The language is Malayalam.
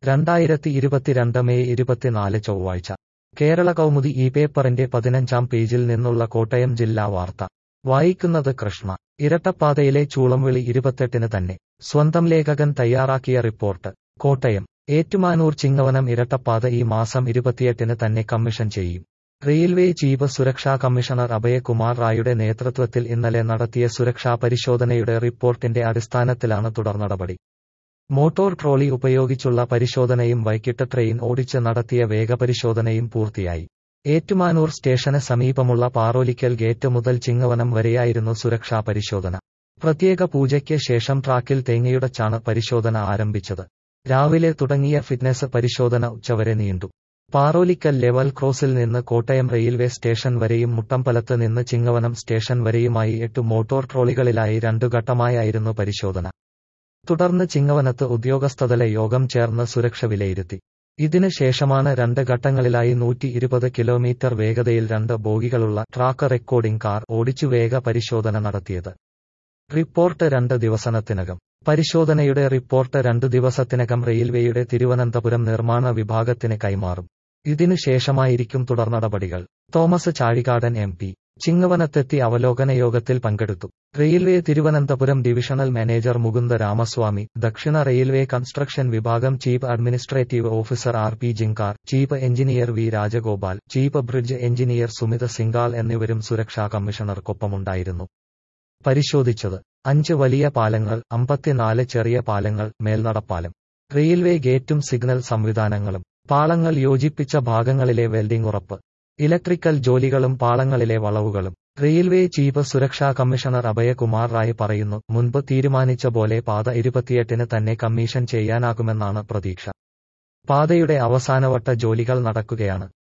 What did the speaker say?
രണ്ടായിരത്തി ഇരുപത്തിരണ്ട് മെയ് ഇരുപത്തിനാല് ചൊവ്വാഴ്ച കേരള കൗമുദി ഈ പേപ്പറിന്റെ പതിനഞ്ചാം പേജിൽ നിന്നുള്ള കോട്ടയം ജില്ലാ വാർത്ത വായിക്കുന്നത് കൃഷ്ണ ഇരട്ടപ്പാതയിലെ ചൂളംവിളി ഇരുപത്തെട്ടിന് തന്നെ സ്വന്തം ലേഖകൻ തയ്യാറാക്കിയ റിപ്പോർട്ട് കോട്ടയം ഏറ്റുമാനൂർ ചിങ്ങവനം ഇരട്ടപ്പാത ഈ മാസം ഇരുപത്തിയെട്ടിന് തന്നെ കമ്മീഷൻ ചെയ്യും റെയിൽവേ ചീഫ് സുരക്ഷാ കമ്മീഷണർ അഭയകുമാർ റായുടെ നേതൃത്വത്തിൽ ഇന്നലെ നടത്തിയ സുരക്ഷാ പരിശോധനയുടെ റിപ്പോർട്ടിന്റെ അടിസ്ഥാനത്തിലാണ് തുടർനടപടി മോട്ടോർ ട്രോളി ഉപയോഗിച്ചുള്ള പരിശോധനയും വൈകിട്ട് ട്രെയിൻ ഓടിച്ച് നടത്തിയ വേഗപരിശോധനയും പൂർത്തിയായി ഏറ്റുമാനൂർ സ്റ്റേഷന് സമീപമുള്ള പാറോലിക്കൽ ഗേറ്റ് മുതൽ ചിങ്ങവനം വരെയായിരുന്നു സുരക്ഷാ പരിശോധന പ്രത്യേക പൂജയ്ക്ക് ശേഷം ട്രാക്കിൽ തേങ്ങയുടച്ചാണ് പരിശോധന ആരംഭിച്ചത് രാവിലെ തുടങ്ങിയ ഫിറ്റ്നസ് പരിശോധന ഉച്ചവരെ നീണ്ടു പാറോലിക്കൽ ലെവൽ ക്രോസിൽ നിന്ന് കോട്ടയം റെയിൽവേ സ്റ്റേഷൻ വരെയും മുട്ടമ്പലത്ത് നിന്ന് ചിങ്ങവനം സ്റ്റേഷൻ വരെയുമായി എട്ട് മോട്ടോർ ട്രോളികളിലായി രണ്ടു ഘട്ടമായായിരുന്നു പരിശോധന തുടർന്ന് ചിങ്ങവനത്ത് ഉദ്യോഗസ്ഥതല യോഗം ചേർന്ന് സുരക്ഷ വിലയിരുത്തി ഇതിന് ശേഷമാണ് രണ്ട് ഘട്ടങ്ങളിലായി നൂറ്റി ഇരുപത് കിലോമീറ്റർ വേഗതയിൽ രണ്ട് ബോഗികളുള്ള ട്രാക്ക് റെക്കോർഡിംഗ് കാർ ഓടിച്ചു വേഗ പരിശോധന നടത്തിയത് റിപ്പോർട്ട് രണ്ട് ദിവസത്തിനകം പരിശോധനയുടെ റിപ്പോർട്ട് രണ്ടു ദിവസത്തിനകം റെയിൽവേയുടെ തിരുവനന്തപുരം നിർമ്മാണ വിഭാഗത്തിന് കൈമാറും ഇതിനു ശേഷമായിരിക്കും തുടർനടപടികൾ തോമസ് ചാഴികാടൻ എം പി ചിങ്ങവനത്തെത്തി അവലോകന യോഗത്തിൽ പങ്കെടുത്തു railway Thiruvananthapuram divisional manager Mukunda Ramaswamy ദക്ഷിണ റെയിൽവേ കൺസ്ട്രക്ഷൻ വിഭാഗം chief administrative officer R P Jinkar chief engineer V Rajagopal chief bridge engineer Sumit Singhal എന്നിവരും സുരക്ഷാ കമ്മീഷണർക്കൊപ്പമുണ്ടായിരുന്നു പരിശോധിച്ചത് അഞ്ച് വലിയ പാലങ്ങൾ അമ്പത്തിനാല് ചെറിയ പാലങ്ങൾ മേൽനടപ്പാലം റെയിൽവേ ഗേറ്റും സിഗ്നൽ സംവിധാനങ്ങളും പാളങ്ങൾ യോജിപ്പിച്ച ഭാഗങ്ങളിലെ വെൽഡിംഗ് ഉറപ്പ് ഇലക്ട്രിക്കൽ ജോലികളും പാളങ്ങളിലെ വളവുകളും റെയിൽവേ ചീഫ് സുരക്ഷാ കമ്മീഷണർ അഭയകുമാർ റായ് പറയുന്നു മുൻപ് തീരുമാനിച്ച പോലെ പാത ഇരുപത്തിയെട്ടിന് തന്നെ കമ്മീഷൻ ചെയ്യാനാകുമെന്നാണ് പ്രതീക്ഷ പാതയുടെ അവസാനവട്ട ജോലികൾ നടക്കുകയാണ്